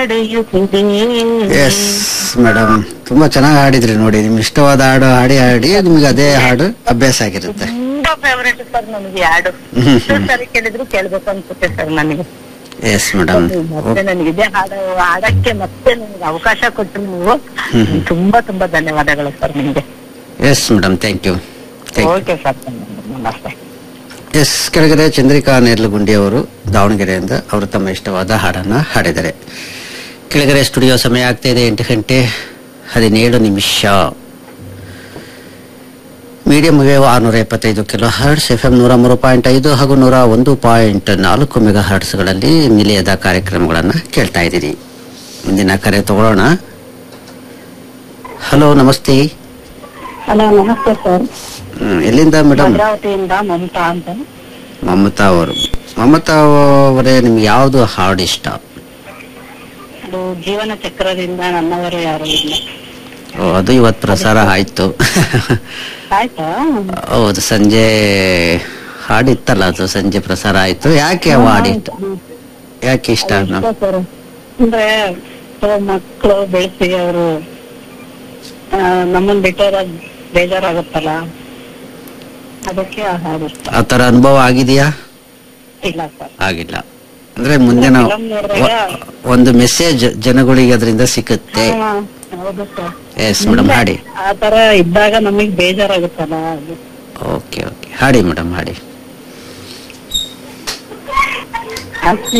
ನಡೆಯುತ್ತಿದೆ yes madam ತುಂಬಾ ಚೆನ್ನಾಗಿ ಹಾಡಿದ್ರಿ ನೋಡಿ ನಿಮ್ಗೆ ಇಷ್ಟವಾದ ಹಾಡು ಹಾಡಿ ಹಾಡಿ ನಿಮ್ಗೆ ಅದೇ ಹಾಡು ಅಭ್ಯಾಸ ಆಗಿರುತ್ತೆ ತುಂಬಾ ಫೇವರೇಟ್ ಸರ್ ನನಗೆ ಹಾಡು ಹ್ಮ್ ಹ್ಮ್. ಎಷ್ಟು ಸರಿ ಕೇಳಿದ್ರು ಕೇಳ್ಬೇಕು ಅನ್ಸುತ್ತೆ ಸರ್ ನನಗೆ ಎಸ್ ಮೇಡಮ್ ಮತ್ತೆ ನನಗೆ ಇದೇ ಹಾಡು ಹಾಡಕ್ಕೆ ಮತ್ತೆ ನನಗೆ ಅವಕಾಶ ಕೊಟ್ಟರು ನೀವು ಹ್ಮ್ ಹ್ಮ್. ತುಂಬಾ ತುಂಬಾ ಧನ್ಯವಾದಗಳು ಸರ್ ನಿಮ್ಗೆ yes madam thank you thank you okay sir ನಮಸ್ತೆ ಎಸ್ ಕೆಳಗಡೆ ಚಂದ್ರಿಕಾ ನೇರ್ಲಗುಂಡಿ ಅವರು ದಾವಣಗೆರೆಯಿಂದ ಅವರು ತಮ್ಮ ಇಷ್ಟವಾದ ಹಾಡನ್ನ ಹಾಡಿದ್ದಾರೆ ಕೆಳಗಡೆ ಸ್ಟುಡಿಯೋ ಸಮಯ ಆಗ್ತಾ ಇದೆ ಎಂಟು ಗಂಟೆ ಹದಿನೇಳು ನಿಮಿಷ ಮೀಡಿಯಂ ವೇವ್ ಆರುನೂರ ಎಪ್ಪತ್ತೈದು ಕಿಲೋ ಹರ್ಟ್ಸ್ ಎಫ್ ಎಂ ನೂರ ಮೂರು ಪಾಯಿಂಟ್ ಐದು ಹಾಗೂ ನೂರ ಒಂದು ಪಾಯಿಂಟ್ ನಾಲ್ಕು ಮೆಗಾ ಹರ್ಟ್ಸ್ಗಳಲ್ಲಿ ನಿಲಯದ ಕಾರ್ಯಕ್ರಮಗಳನ್ನು ಕೇಳ್ತಾ ಇದ್ದೀರಿ ಮುಂದಿನ ಕರೆ ತಗೊಳ್ಳೋಣ ಹಲೋ ನಮಸ್ತೆ ಹಲೋ ನಮಸ್ತೆ ಸರ್ ಹ್ಮ್, ಎಲ್ಲಿಂದ ಮೇಡಮ್ ಭದ್ರಾವತಿಯಿಂದ ಮಮತಾ ಅಂತ ಮಮತಾ ಅವರು ಮಮತಾ ಅವರೇ ನಿಮ್ಗೆ ಯಾವುದು ಹಾಡು ಇಷ್ಟ ಅದು ಜೀವನ ಚಕ್ರದಿಂದ ನನ್ನವರು ಯಾರು ಇಲ್ಲ ಓ, ಅದು ಇವತ್ತು ಪ್ರಸಾರ ಆಯ್ತು ಆಯ್ತಾ ಹೌದು ಸಂಜೆ ಹಾಡಿತ್ತಲ್ಲ ಅದು ಸಂಜೆ ಪ್ರಸಾರ ಆಯ್ತು ಯಾಕೆ ಅವು ಹಾಡಿತ್ತು ಯಾಕೆ ಇಷ್ಟ ಮೇಡಮ್ ಇಷ್ಟ ಸರ್ ಅಂದ್ರೆ so ಮಕ್ಳು ಬೆಳೆಸಿ ಅವರು ನಮ್ಮನ್ ಬಿಟ್ಟೋರ ಬೇಜಾರಾಗುತ್ತಲ್ಲ ಅದಕ್ಕೆ ಆ ಹಾಡು ಇಷ್ಟ ಆ ತರ ಅನುಭವ ಆಗಿದೆಯಾ ಇಲ್ಲ ಸರ್ ಆಗಿಲ್ಲ ಅಂದ್ರೆ ಮುಂದಿನ film ನೋಡ್ದಾಗ ಒಂದು ಮೆಸೇಜ್ ಜನಗಳಿಗೆ ಅದರಿಂದ ಸಿಕ್ಕುತ್ತೆ ಹಾ, ಹೌದು ಸರ್ ಎಸ್ ಮೇಡಮ್ ಹಾಡಿ ಆ ತರ ಇದ್ದಾಗ ನಮಗ್ ಬೇಜಾರಾಗುತ್ತಲ್ಲ ಅದು ಓಕೆ ಓಕೆ ಹಾಡಿ ಮೇಡಮ್ ಹಾಡಿ ಅಷ್ಟೇ